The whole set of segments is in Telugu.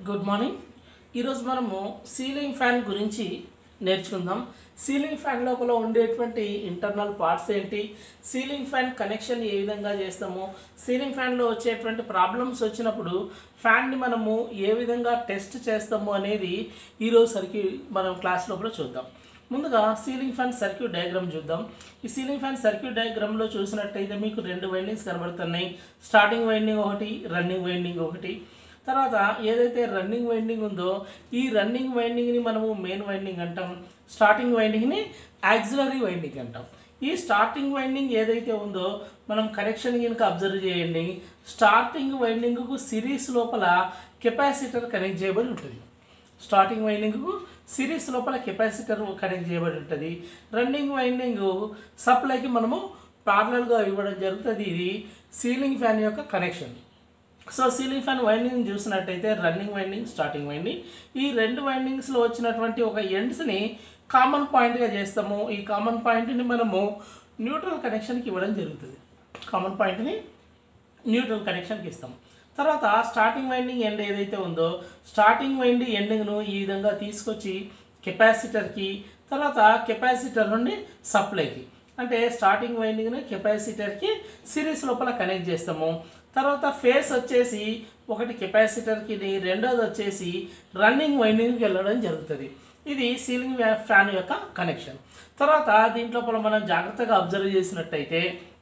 గుడ్ మార్నింగ్ ఈరోజు మనము సీలింగ్ ఫ్యాన్ గురించి నేర్చుకుందాం సీలింగ్ ఫ్యాన్ లోపల ఉండేటువంటి ఇంటర్నల్ పార్ట్స్ ఏంటి సీలింగ్ ఫ్యాన్ కనెక్షన్ ఏ విధంగా చేస్తాము సీలింగ్ ఫ్యాన్లో వచ్చేటువంటి ప్రాబ్లమ్స్ వచ్చినప్పుడు ఫ్యాన్ని మనము ఏ విధంగా టెస్ట్ చేస్తాము అనేది ఈరోజు సరికి మనం క్లాస్ లోపల చూద్దాం ముందుగా సీలింగ్ ఫ్యాన్ సర్క్యూట్ డయాగ్రామ్ చూద్దాం ఈ సీలింగ్ ఫ్యాన్ సర్క్యూట్ డయాగ్రామ్లో చూసినట్టయితే మీకు రెండు వైండింగ్స్ కనబడుతున్నాయి స్టార్టింగ్ వైండింగ్ ఒకటి రన్నింగ్ వైండింగ్ ఒకటి తర్వాత ఏదైతే రన్నింగ్ వైండింగ్ ఉందో ఈ రన్నింగ్ వైండింగ్ని మనము మెయిన్ వైండింగ్ అంటాం స్టార్టింగ్ వైండింగ్ని యాక్సిలరీ వైండింగ్ అంటాం ఈ స్టార్టింగ్ వైండింగ్ ఏదైతే ఉందో మనం కనెక్షన్ కనుక అబ్జర్వ్ చేయండి స్టార్టింగ్ వైండింగ్కు సిరీస్ లోపల కెపాసిటర్ కనెక్ట్ చేయబడి ఉంటుంది స్టార్టింగ్ వైండింగ్కు సిరీస్ లోపల కెపాసిటర్ కనెక్ట్ చేయబడి ఉంటుంది రన్నింగ్ వైండింగ్ సప్లైకి మనము పార్లర్గా ఇవ్వడం జరుగుతుంది ఇది సీలింగ్ ఫ్యాన్ యొక్క connection so ceiling fan winding చూసినట్టయితే రన్నింగ్ వైండింగ్ స్టార్టింగ్ వైండింగ్ ఈ రెండు వైండింగ్స్లో వచ్చినటువంటి ఒక ఎండ్స్ని కామన్ పాయింట్గా చేస్తాము ఈ కామన్ పాయింట్ని మనము న్యూట్రల్ కనెక్షన్కి ఇవ్వడం జరుగుతుంది కామన్ పాయింట్ని న్యూట్రల్ కనెక్షన్కి ఇస్తాం తర్వాత స్టార్టింగ్ వైండింగ్ ఎండ్ ఏదైతే ఉందో స్టార్టింగ్ వైండింగ్ ఎండింగ్ను ఈ విధంగా తీసుకొచ్చి కెపాసిటర్కి తర్వాత కెపాసిటర్ నుండి సప్లైకి అంటే స్టార్టింగ్ వైండింగ్ని కెపాసిటర్కి సిరీస్ లోపల కనెక్ట్ చేస్తాము తర్వాత ఫేస్ వచ్చేసి ఒకటి కెపాసిటర్కి రెండోది వచ్చేసి రన్నింగ్ వైండింగ్కి వెళ్ళడం జరుగుతుంది ఇది సీలింగ్ ఫ్యాన్ యొక్క కనెక్షన్ తర్వాత దీంట్లో మనం జాగ్రత్తగా అబ్జర్వ్ చేసినట్టయితే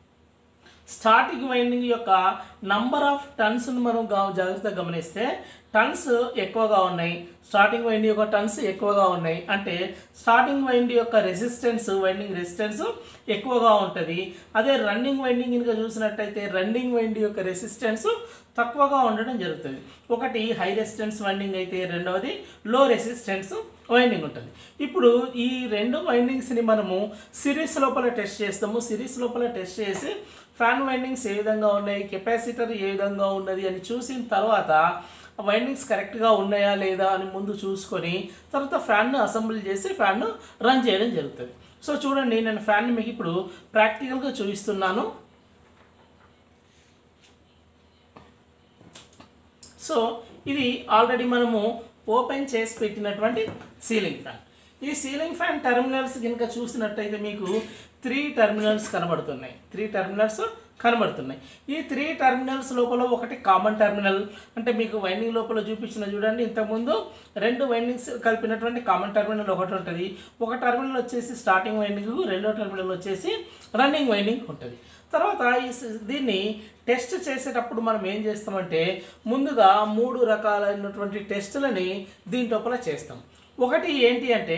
స్టార్టింగ్ వైండింగ్ యొక్క నంబర్ ఆఫ్ టన్స్ను మనం గా- జాగ్రత్తగా గమనిస్తే టన్స్ ఎక్కువగా ఉన్నాయి స్టార్టింగ్ వైండింగ్ యొక్క టన్స్ ఎక్కువగా ఉన్నాయి అంటే స్టార్టింగ్ వైండింగ్ యొక్క రెసిస్టెన్స్ వైండింగ్ రెసిస్టెన్స్ ఎక్కువగా ఉంటుంది అదే రన్నింగ్ వైండింగ్ కనుక చూసినట్టయితే రన్నింగ్ వైండింగ్ యొక్క రెసిస్టెన్స్ తక్కువగా ఉండడం జరుగుతుంది ఒకటి హై రెసిస్టెన్స్ వైండింగ్ అయితే రెండవది లో రెసిస్టెన్స్ వైండింగ్ ఉంటుంది ఇప్పుడు ఈ రెండు వైండింగ్స్ని మనము సిరీస్ లోపల టెస్ట్ చేస్తాము సిరీస్ లోపల టెస్ట్ చేసి ఫ్యాన్ వైండింగ్స్ ఏ విధంగా ఉన్నాయి కెపాసిటర్ ఏ విధంగా ఉన్నది అని చూసిన తర్వాత వైండింగ్స్ కరెక్ట్గా ఉన్నాయా లేదా అని ముందు చూసుకొని తర్వాత ఫ్యాన్ను అసెంబ్లీ చేసి ఫ్యాన్ను రన్ చేయడం జరుగుతుంది సో చూడండి నేను ఫ్యాన్ని మీకు ఇప్పుడు ప్రాక్టికల్గా చూపిస్తున్నాను సో ఇది ఆల్రెడీ మనము ఓపెన్ చేసి పెట్టినటువంటి సీలింగ్ ఫ్యాన్ ఈ సీలింగ్ ఫ్యాన్ టెర్మినల్స్ కనుక చూసినట్టయితే మీకు త్రీ టెర్మినల్స్ కనబడుతున్నాయి త్రీ టెర్మినల్స్ కనబడుతున్నాయి ఈ త్రీ టెర్మినల్స్ లోపల ఒకటి కామన్ టెర్మినల్ అంటే మీకు వైండింగ్ లోపల చూపించిన చూడండి ఇంతకుముందు రెండు వైండింగ్స్ కలిపినటువంటి కామన్ టెర్మినల్ ఒకటి ఉంటుంది ఒక టెర్మినల్ వచ్చేసి స్టార్టింగ్ వైండింగ్ రెండో టెర్మినల్ వచ్చేసి రన్నింగ్ వైండింగ్ ఉంటుంది తర్వాత ఈ స- దీన్ని టెస్ట్ చేసేటప్పుడు మనం ఏం చేస్తామంటే ముందుగా మూడు రకాలైనటువంటి టెస్టులని దీని లోపల చేస్తాం ఒకటి ఏంటి అంటే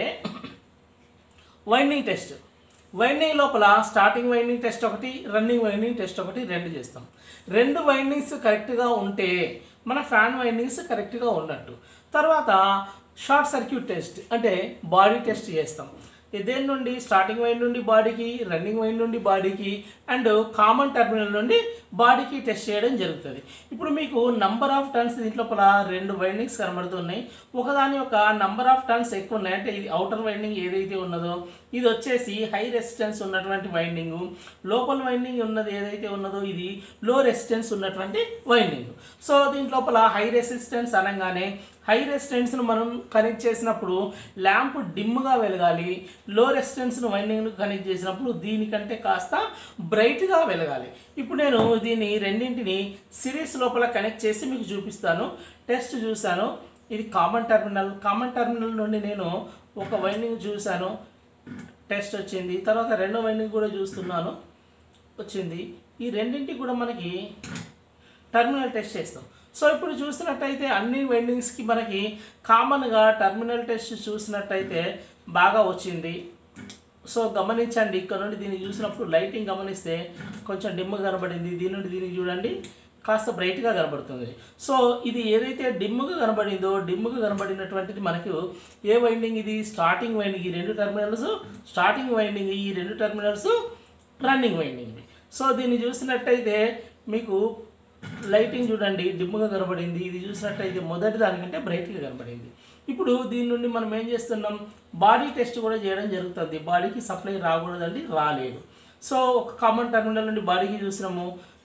వైండింగ్ టెస్ట్ వైండింగ్ లోపల స్టార్టింగ్ వైండింగ్ టెస్ట్ ఒకటి రన్నింగ్ వైండింగ్ టెస్ట్ ఒకటి రెండు చేస్తాం రెండు వైండింగ్స్ కరెక్ట్గా ఉంటే మన ఫ్యాన్ వైండింగ్స్ కరెక్ట్గా ఉన్నట్టు తర్వాత షార్ట్ సర్క్యూట్ టెస్ట్ అంటే బాడీ టెస్ట్ చేస్తాం దేని నుండి స్టార్టింగ్ వైన్ నుండి బాడీకి రన్నింగ్ వైన్ నుండి బాడీకి అండ్ కామన్ టెర్మినల్ నుండి బాడీకి టెస్ట్ చేయడం జరుగుతుంది ఇప్పుడు మీకు నంబర్ ఆఫ్ టన్స్ దీంట్లోపల రెండు వైండింగ్స్ కనబడుతున్నాయి ఒకదాని యొక్క నంబర్ ఆఫ్ టన్స్ ఎక్కువ ఉన్నాయి అంటే ఇది అవుటర్ వైండింగ్ ఏదైతే ఉన్నదో ఇది వచ్చేసి హై రెసిస్టెన్స్ ఉన్నటువంటి వైండింగ్ లోపల వైండింగ్ ఉన్నది ఏదైతే ఉన్నదో ఇది లో రెసిస్టెన్స్ ఉన్నటువంటి వైండింగ్ సో దీంట్లోపల హై రెసిస్టెన్స్ అనగానే హై రెసిస్టెన్స్ను మనం కనెక్ట్ చేసినప్పుడు ల్యాంప్ డిమ్గా వెలగాలి లో రెసిస్టెన్స్ను వైండింగ్ను కనెక్ట్ చేసినప్పుడు దీనికంటే కాస్త బ్రైట్గా వెలగాలి ఇప్పుడు నేను దీన్ని రెండింటిని సిరీస్ లోపల కనెక్ట్ చేసి మీకు చూపిస్తాను టెస్ట్ చూశాను ఇది కామన్ టెర్మినల్ కామన్ టెర్మినల్ నుండి నేను ఒక వైండింగ్ చూశాను టెస్ట్ వచ్చింది తర్వాత రెండో వైండింగ్ కూడా చూస్తున్నాను వచ్చింది ఈ రెండింటికి కూడా మనకి టర్మినల్ టెస్ట్ చేస్తాం సో ఇప్పుడు చూసినట్టయితే అన్ని వెండింగ్స్కి మనకి కామన్గా టర్మినల్ టెస్ట్ చూసినట్టయితే బాగా వచ్చింది సో గమనించండి ఇక్కడ నుండి దీన్ని చూసినప్పుడు లైటింగ్ గమనిస్తే కొంచెం డిమ్ కనబడింది దీని నుండి దీనికి చూడండి కాస్త బ్రైట్గా కనబడుతుంది సో ఇది ఏదైతే డిమ్గా కనబడిందో డిమ్గా కనబడినటువంటిది మనకు ఏ వైండింగ్ ఇది స్టార్టింగ్ వైండింగ్ ఈ రెండు టర్మినల్స్ స్టార్టింగ్ వైండింగ్ ఈ రెండు టర్మినల్స్ రన్నింగ్ వైండింగ్ సో దీన్ని చూసినట్టయితే మీకు లైటింగ్ చూడండి డిమ్గా కనబడింది ఇది చూసినట్టయితే మొదటి దానికంటే బ్రైట్గా కనబడింది ఇప్పుడు దీని నుండి మనం ఏం చేస్తున్నాం బాడీ టెస్ట్ కూడా చేయడం జరుగుతుంది బాడీకి సప్లై రాకూడదండి రాలేదు సో ఒక కామన్ టర్మినల్ నుండి బాడీకి చూసినాము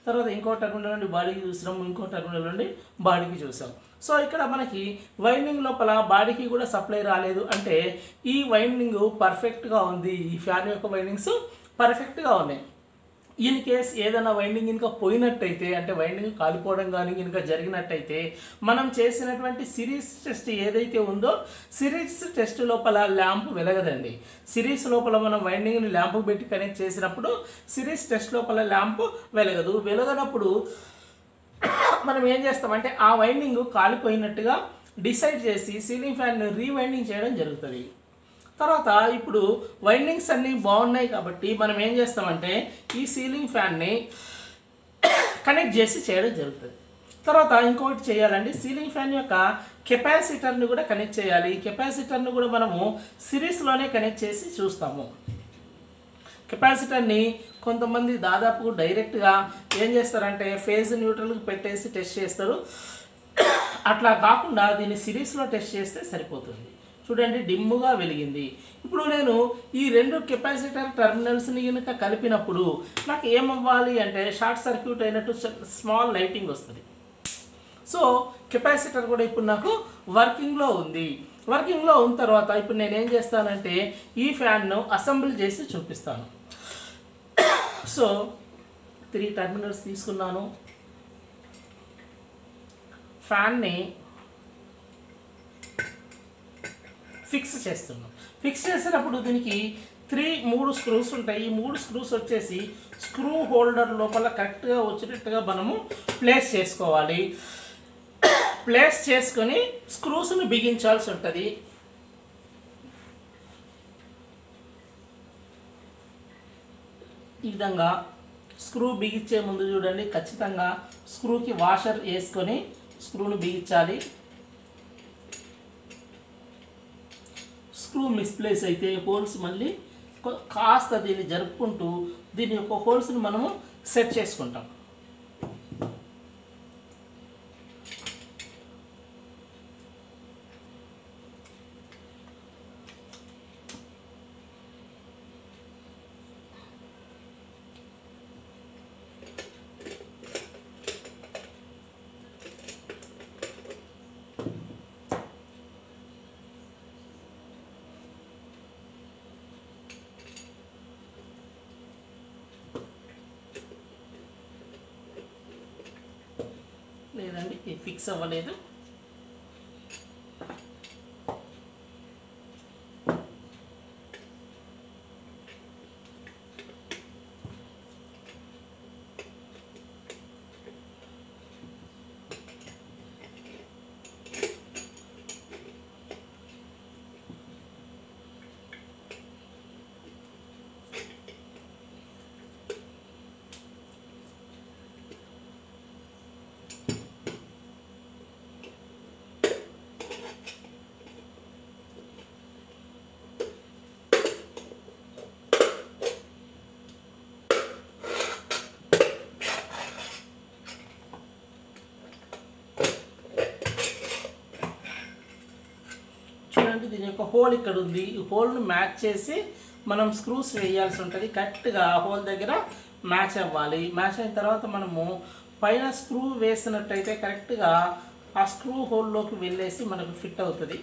తర్వాత ఇంకో టర్మినల్ నుండి బాడీకి చూసినాం ఇంకో టర్మినల్ నుండి బాడీకి చూసాం సో ఇక్కడ మనకి వైండింగ్ లోపల బాడీకి కూడా సప్లై రాలేదు అంటే ఈ వైండింగ్ పర్ఫెక్ట్గా ఉంది ఈ ఫ్యాన్ యొక్క వైండింగ్స్ పర్ఫెక్ట్గా ఉన్నాయి ఇన్ కేస్ ఏదైనా వైండింగ్ కనుక పోయినట్టయితే అంటే వైండింగ్ కాలిపోవడం కానీ కనుక జరిగినట్టయితే మనం చేసినటువంటి సిరీస్ టెస్ట్ ఏదైతే ఉందో సిరీస్ టెస్ట్ లోపల ల్యాంప్ వెలగదండి సిరీస్ లోపల మనం వైండింగ్ని ల్యాంప్ పెట్టి కనెక్ట్ చేసినప్పుడు సిరీస్ టెస్ట్ లోపల ల్యాంప్ వెలగదు వెలగనప్పుడు మనం ఏం చేస్తామంటే ఆ వైండింగ్ కాలిపోయినట్టుగా డిసైడ్ చేసి సీలింగ్ ఫ్యాన్ రీవైండింగ్ చేయడం జరుగుతుంది తర్వాత ఇప్పుడు వైండింగ్స్ అన్నీ బాగున్నాయి కాబట్టి మనం ఏం చేస్తామంటే ఈ సీలింగ్ ఫ్యాన్ని కనెక్ట్ చేసి చేయడం జరుగుతుంది తర్వాత ఇంకొకటి చేయాలండి సీలింగ్ ఫ్యాన్ యొక్క కెపాసిటర్ని కూడా కనెక్ట్ చేయాలి ఈ కెపాసిటర్ని కూడా మనము సిరీస్లోనే కనెక్ట్ చేసి చూస్తాము కెపాసిటర్ని కొంతమంది దాదాపు డైరెక్ట్గా ఏం చేస్తారంటే ఫేజ్ న్యూట్రల్కి పెట్టేసి టెస్ట్ చేస్తారు అట్లా కాకుండా దీన్ని సిరీస్లో టెస్ట్ చేస్తే సరిపోతుంది చూడండి డిమ్ముగా వెలిగింది ఇప్పుడు నేను ఈ రెండు కెపాసిటర్ టెర్మినల్స్ని కనుక కలిపినప్పుడు నాకు ఏమవ్వాలి అంటే షార్ట్ సర్క్యూట్ అయినట్టు స్మాల్ లైటింగ్ వస్తుంది సో కెపాసిటర్ కూడా ఇప్పుడు నాకు వర్కింగ్లో ఉంది వర్కింగ్లో ఉన్న తర్వాత ఇప్పుడు నేను ఏం చేస్తానంటే ఈ ఫ్యాన్ను అసెంబుల్ చేసి చూపిస్తాను సో త్రీ టెర్మినల్స్ తీసుకున్నాను ఫ్యాన్ని ఫిక్స్ చేస్తున్నాం ఫిక్స్ చేసినప్పుడు దీనికి త్రీ మూడు స్క్రూస్ ఉంటాయి ఈ మూడు స్క్రూస్ వచ్చేసి స్క్రూ హోల్డర్ లోపల కరెక్ట్గా వచ్చేటట్టుగా మనము ప్లేస్ చేసుకోవాలి ప్లేస్ చేసుకొని స్క్రూస్ని బిగించాల్సి ఉంటుంది ఈ విధంగా స్క్రూ బిగించే ముందు చూడండి ఖచ్చితంగా స్క్రూకి వాషర్ వేసుకొని స్క్రూని బిగించాలి స్క్రూ మిస్ప్లేస్ అయితే హోల్స్ మళ్ళీ కొ- కాస్త దీన్ని జరుపుకుంటూ దీని యొక్క హోల్స్ని మనము సెట్ చేసుకుంటాం లేదండి ఇది ఫిక్స్ అవ్వలేదు చూడండి దీని యొక్క హోల్ ఇక్కడ ఉంది ఈ హోల్ను మ్యాచ్ చేసి మనం స్క్రూస్ వేయాల్సి ఉంటుంది కరెక్ట్గా ఆ హోల్ దగ్గర మ్యాచ్ అవ్వాలి మ్యాచ్ అయిన తర్వాత మనము పైన స్క్రూ వేసినట్టయితే కరెక్ట్గా ఆ స్క్రూ హోల్లోకి వెళ్ళేసి మనకు ఫిట్ అవుతుంది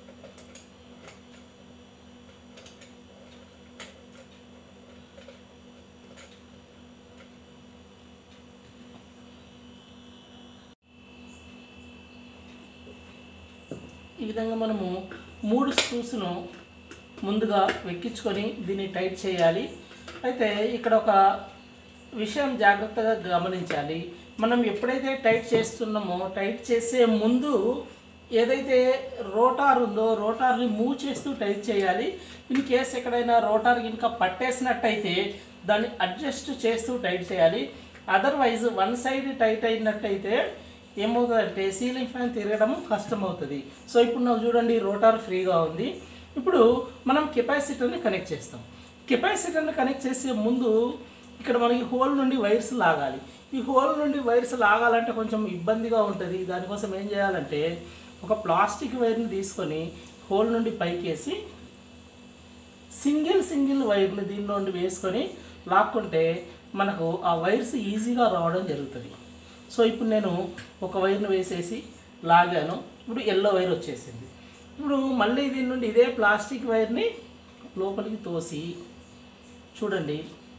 ఈ విధంగా మనము మూడు స్క్రూస్ను ముందుగా వెక్కించుకొని దీన్ని టైట్ చేయాలి అయితే ఇక్కడ ఒక విషయం జాగ్రత్తగా గమనించాలి మనం ఎప్పుడైతే టైట్ చేస్తున్నామో టైట్ చేసే ముందు ఏదైతే రోటార్ ఉందో రోటార్ని మూవ్ చేస్తూ టైట్ చేయాలి ఇన్ కేస్ ఎక్కడైనా రోటార్ కనుక పట్టేసినట్టయితే దాన్ని అడ్జస్ట్ చేస్తూ టైట్ చేయాలి అదర్వైజ్ వన్ సైడ్ టైట్ అయినట్టయితే ఏమవుతుందంటే సీలింగ్ ఫ్యాన్ తిరగడం కష్టం అవుతుంది సో ఇప్పుడు నాకు చూడండి రోటార్ ఫ్రీగా ఉంది ఇప్పుడు మనం కెపాసిటర్ని కనెక్ట్ చేస్తాం కెపాసిటర్ని కనెక్ట్ చేసే ముందు ఇక్కడ మనకి హోల్ నుండి వైర్స్ లాగాలి ఈ హోల్ నుండి వైర్స్ లాగాలంటే కొంచెం ఇబ్బందిగా ఉంటుంది దానికోసం ఏం చేయాలంటే ఒక ప్లాస్టిక్ వైర్ని తీసుకొని హోల్ నుండి పైకేసి సింగిల్ సింగిల్ వైర్ని దీని నుండి వేసుకొని లాక్కుంటే మనకు ఆ వైర్స్ ఈజీగా రావడం జరుగుతుంది సో ఇప్పుడు నేను ఒక వైర్ను వేసేసి లాగాను ఇప్పుడు ఎల్లో వైర్ వచ్చేసింది ఇప్పుడు మళ్ళీ దీని నుండి ఇదే ప్లాస్టిక్ వైర్ని లోపలికి తోసి చూడండి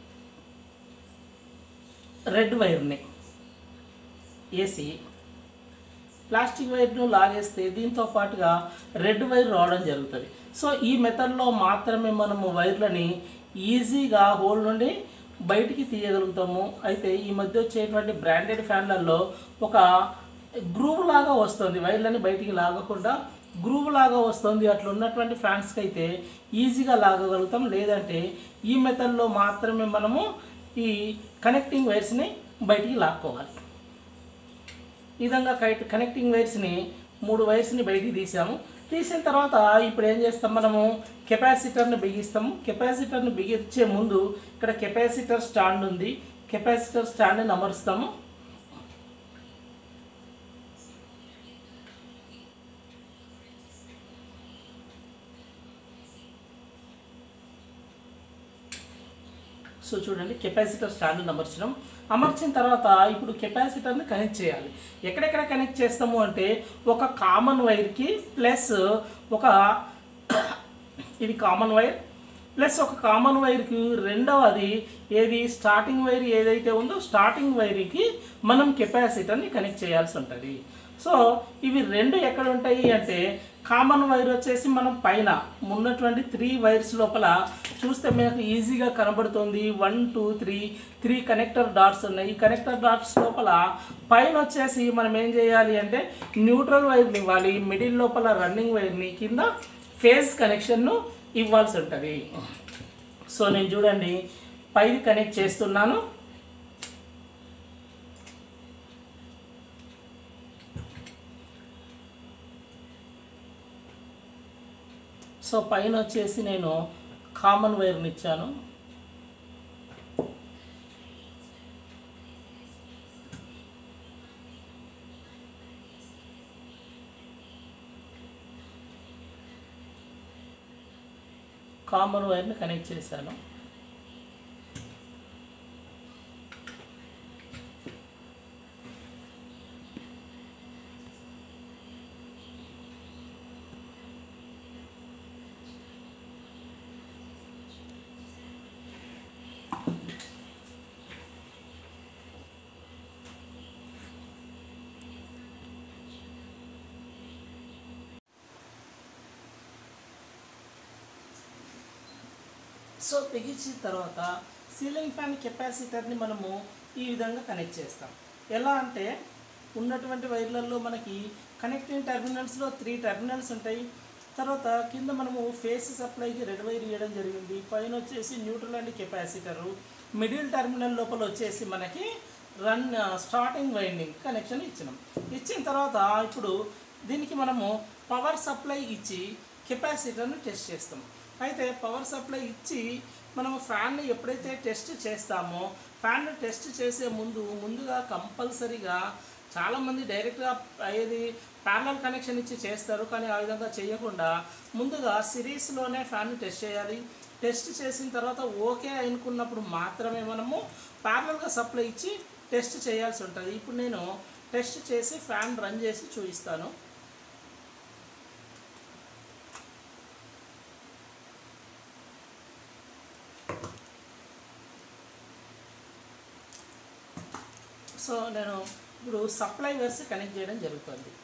రెడ్ వైర్ని వేసి ప్లాస్టిక్ వైర్ను లాగేస్తే దీంతో పాటుగా రెడ్ వైర్ రావడం జరుగుతుంది సో ఈ మెథడ్లో మాత్రమే మనము వైర్లని ఈజీగా హోల్ నుండి బయటికి తీయగలుగుతాము అయితే ఈ మధ్య వచ్చేటువంటి బ్రాండెడ్ ఫ్యాన్లలో ఒక గ్రూవ్ లాగా వస్తుంది వైర్లని బయటికి లాగకుండా గ్రూవ్ లాగా వస్తుంది అట్లా ఉన్నటువంటి ఫ్యాన్స్కి అయితే ఈజీగా లాగగలుగుతాం లేదంటే ఈ మెథడ్లో మాత్రమే మనము ఈ కనెక్టింగ్ వైర్స్ని బయటికి లాక్కోవాలి ఈ విధంగా కైట్ కనెక్టింగ్ వైర్స్ని మూడు వైర్స్ని బయటికి తీసాము తీసిన తర్వాత ఇప్పుడు ఏం చేస్తాం మనము కెపాసిటర్ని బిగిస్తాము కెపాసిటర్ని బిగించే ముందు ఇక్కడ కెపాసిటర్ స్టాండ్ ఉంది కెపాసిటర్ స్టాండ్ని అమరుస్తాము సో చూడండి కెపాసిటర్ స్టాండ్ అమర్చడం అమర్చిన తర్వాత ఇప్పుడు కెపాసిటర్ని కనెక్ట్ చేయాలి ఎక్కడెక్కడ కనెక్ట్ చేస్తాము అంటే ఒక కామన్ వైర్కి ప్లస్ ఒక ఇది కామన్ వైర్ ప్లస్ ఒక కామన్ వైర్కి రెండవది ఏది స్టార్టింగ్ వైర్ ఏదైతే ఉందో స్టార్టింగ్ వైర్కి మనం కెపాసిటర్ని కనెక్ట్ చేయాల్సి ఉంటుంది సో ఇవి రెండు ఎక్కడ ఉంటాయి అంటే కామన్ వైర్ వచ్చేసి మనం పైన ఉన్నటువంటి త్రీ వైర్స్ లోపల చూస్తే మనకు ఈజీగా కనబడుతుంది one two three three connector dots ఉన్నాయి ఈ కనెక్టర్ డాట్స్ లోపల పైన వచ్చేసి మనం ఏం చేయాలి అంటే న్యూట్రల్ వైర్ని ఇవ్వాలి మిడిల్ లోపల రన్నింగ్ వైర్ని కింద ఫేజ్ కనెక్షన్ను ఇవ్వాల్సి ఉంటుంది సో నేను చూడండి పైది కనెక్ట్ చేస్తున్నాను సో పైన వచ్చేసి నేను కామన్ వైర్ని ఇచ్చాను కామన్ వైర్ని కనెక్ట్ చేశాను సో బిగించిన తర్వాత సీలింగ్ ఫ్యాన్ కెపాసిటర్ని మనము ఈ విధంగా కనెక్ట్ చేస్తాం ఎలా అంటే ఉన్నటువంటి వైర్లలో మనకి కనెక్టింగ్ టెర్మినల్స్లో త్రీ టెర్మినల్స్ ఉంటాయి తర్వాత కింద మనము ఫేస్ సప్లైకి రెడ్ వైర్ ఇవ్వడం జరిగింది పైన వచ్చేసి neutral and capacitor middle terminal లోపల వచ్చేసి మనకి రన్ స్టార్టింగ్ వైండింగ్ కనెక్షన్ ఇచ్చినాం ఇచ్చిన తర్వాత ఇప్పుడు దీనికి మనము పవర్ సప్లై ఇచ్చి కెపాసిటర్ను టెస్ట్ చేస్తాం అయితే పవర్ సప్లై ఇచ్చి మనము ఫ్యాన్ని ఎప్పుడైతే టెస్ట్ చేస్తామో ఫ్యాన్ టెస్ట్ చేసే ముందు ముందుగా కంపల్సరీగా చాలామంది డైరెక్ట్గా ఏది ప్యారలల్ కనెక్షన్ ఇచ్చి చేస్తారు కానీ ఆ విధంగా చేయకుండా ముందుగా సిరీస్లోనే ఫ్యాన్ టెస్ట్ చేయాలి టెస్ట్ చేసిన తర్వాత ఓకే అనుకున్నప్పుడు మాత్రమే మనము ప్యారలల్గా సప్లై ఇచ్చి టెస్ట్ చేయాల్సి ఉంటుంది ఇప్పుడు నేను టెస్ట్ చేసి ఫ్యాన్ రన్ చేసి చూపిస్తాను సో నేను ఇప్పుడు సప్లై వర్స్ కనెక్ట్ చేయడం జరుగుతుంది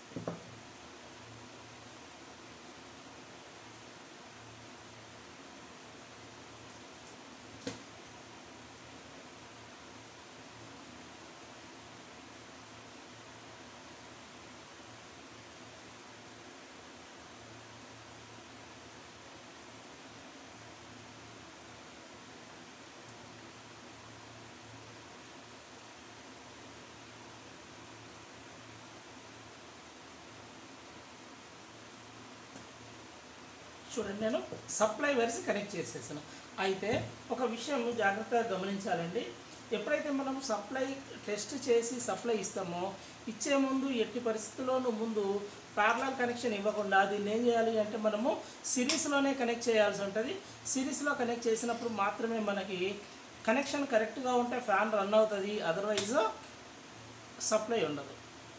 చూడండి నేను సప్లై వరిసి కనెక్ట్ చేసేసాను అయితే ఒక విషయం జాగ్రత్తగా గమనించాలండి ఎప్పుడైతే మనం సప్లై టెస్ట్ చేసి సప్లై ఇస్తామో ఇచ్చే ముందు ఎట్టి పరిస్థితుల్లోనూ ముందు ప్యారలల్ కనెక్షన్ ఇవ్వకుండా దీన్ని ఏం చేయాలి అంటే మనము సిరీస్లోనే కనెక్ట్ చేయాల్సి ఉంటుంది సిరీస్లో కనెక్ట్ చేసినప్పుడు మాత్రమే మనకి కనెక్షన్ కరెక్ట్గా ఉంటే ఫ్యాన్ రన్ అవుతుంది అదర్వైజ్ సప్లై ఉండదు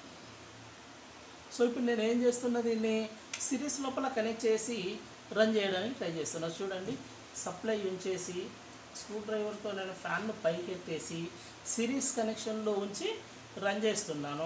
సో ఇప్పుడు నేను ఏం చేస్తున్నా దీన్ని సిరీస్ లోపల కనెక్ట్ చేసి రన్ చేయడానికి ట్రై చేస్తున్నా చూడండి సప్లై ఉంచేసి స్క్రూ డ్రైవర్తో నేను ఫ్యాన్ను పైకి ఎత్తేసి సిరీస్ కనెక్షన్లో ఉంచి రన్ చేస్తున్నాను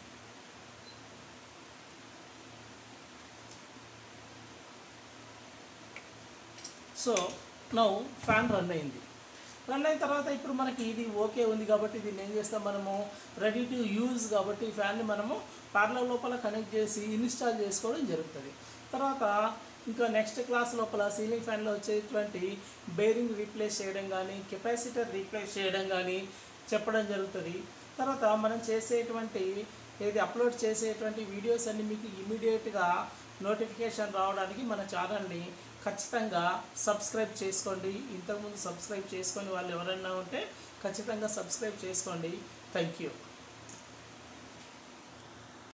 సో నౌ ఫ్యాన్ రన్ అయింది రన్ అయిన తర్వాత ఇప్పుడు మనకి ఇది ఓకే ఉంది కాబట్టి దీన్ని ఏం చేస్తాం మనము రెడీ టు యూజ్ కాబట్టి ఈ ఫ్యాన్ని మనము పార్లర్ లోపల కనెక్ట్ చేసి ఇన్స్టాల్ చేసుకోవడం జరుగుతుంది తర్వాత ఇంకా నెక్స్ట్ క్లాస్ లోపల సీలింగ్ ఫ్యాన్లో వచ్చేటువంటి బేరింగ్ రీప్లేస్ చేయడం కానీ కెపాసిటర్ రీప్లేస్ చేయడం కానీ చెప్పడం జరుగుతుంది తర్వాత మనం చేసేటువంటి ఏది అప్లోడ్ చేసేటువంటి వీడియోస్ అన్ని మీకు ఇమీడియట్గా నోటిఫికేషన్ రావడానికి మన ఛానల్ని ఖచ్చితంగా సబ్స్క్రైబ్ చేసుకోండి ఇంతకుముందు సబ్స్క్రైబ్ చేసుకొని వాళ్ళు ఎవరైనా ఉంటే ఖచ్చితంగా సబ్స్క్రైబ్ చేసుకోండి థ్యాంక్ యూ